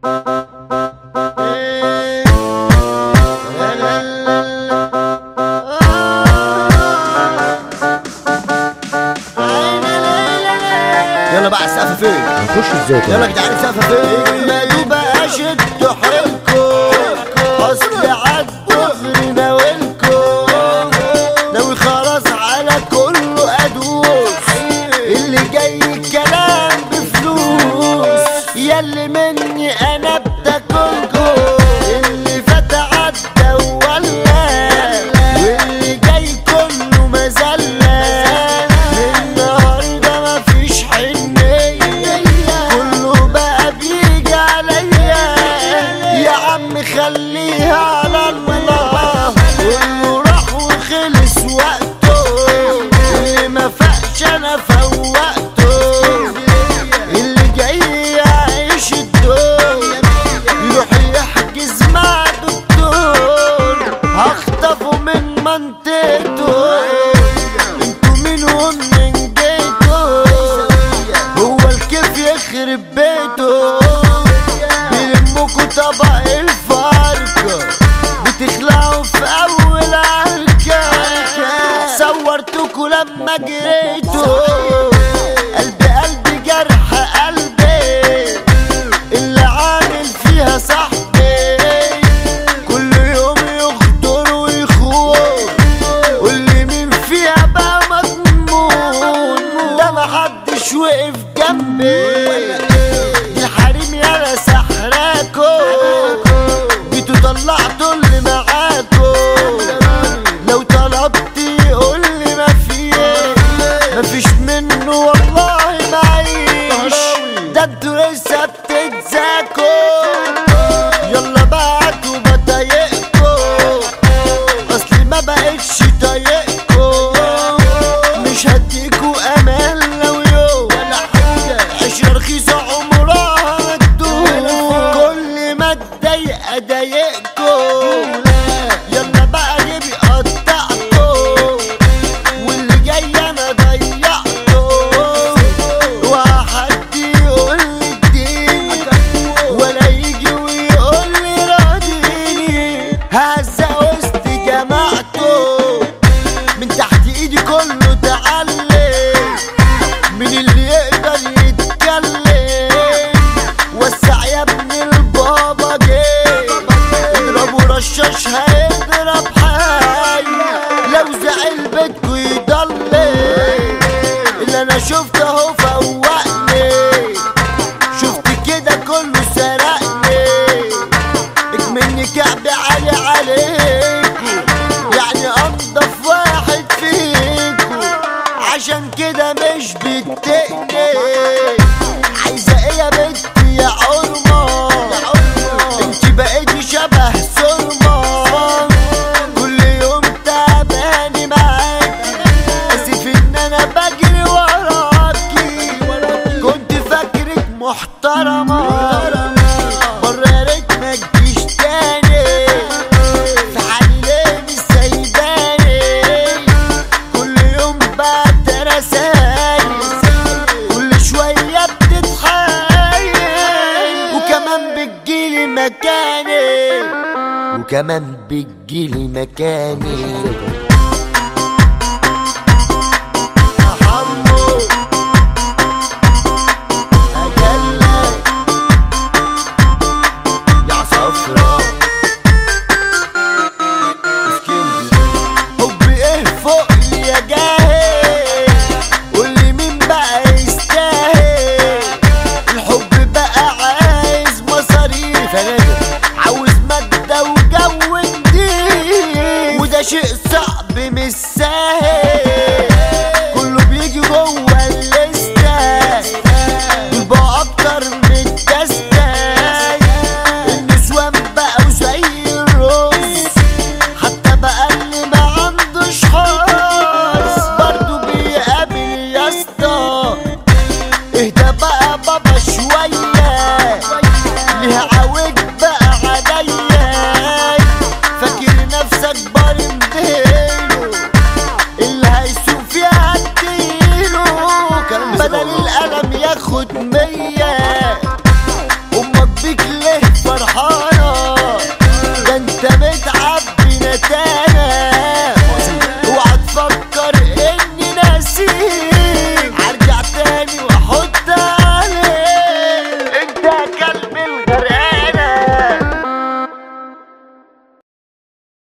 يلا بقى السقف فين نخش ازاي يلا يا طيب؟ جدعان السقف فين ما يبقى شدوا حيلكم اصل عالدغري ناولكم ناوي خلاص على كله ادوس اللي جاي كلام بفلوس ياللي مني انا بتاكلكم اللي فات عدى ولا واللي جاي كله مزلة النهارده مفيش حنية كله بقى بيجي عليا يا عم خليها على الله كله راح وخلص وقته اللي ما فاقش انا فوقته اللي جاي يعيش الدور يروح يحجز مع دكتور هخطفه من منطقته انتوا مين ومنين جيتوا هو الكيف يخرب بيته بيلمكوا طبق الفرقة بتخلعوا في أول عركة صورتكوا لما جريتوا قلبي قلبي جرح قلبي اللي عامل فيها صاحبي كل يوم يغدر ويخون واللي مين فيها بقى مضمون ده محدش وقف جنبي دي حريم يالا سحراكو جيتوا طلعتوا اللي معاكو لو طلبت يقول لي ما فيه مفيش منه والله معيش ده انتوا لسه بتتزاكوا يلا بعتوا بضايقكوا اصلي ما بقتش طايقكوا مش هديكوا امان لو يوم ولا حاجه عشرة رخيصه عمرها ما تدوم كل ما اتضايق اضايقكوا يلا بقى جيبي قطعكوا واللي جاي انا ضيعته وحد يقول لي اديني ولا يجي ويقول لي راضيني هزة وسط جماعته من تحت ايدي كله تعلم من اللي يقدر يتكلم وسع يا ابن البابا جه اضربوا رشاش هيضرب حي لو زعل بدكوا يضلم اللي انا شفته اهو فوقني شفت كده كله سرقني اكمني كعب عالي عليكو يعني انضف واحد فيكو عشان كده مش بتقني عايزة ايه يا بنتي يا عرمة انت بقيتي شبه سرمة كل يوم تعباني معاكي اسف ان انا بجري وراكي كنت فاكرك محترمة مرة يا ريت ما تجيش تاني في حالي ليه مش سايباني كل يوم بعد رسايل كل شوية بتتحايل وكمان بتجيلي مكاني وكمان بتجيلي مكاني يا حمو أجلك يا صفرا حب ايه فوق لي يا جاهل قولي مين بقى يستاهل الحب بقى عايز مصاريف عاوز مادة وجو جديد وده شيء صعب مش سهل كله بيجي جوه الليستة دول بقى اكتر من الدستة النسوان بقوا زي الرز حتى بقى اللي ما عندوش حظ برضه بيقابل يا اسطى اهدى بقى بابا شوية ليها عوج بقى عليا فاكر نفسك برمديله اللي هيسوق فيها هديله بدل القلم ياخد مية امك بيك ليه انا تايه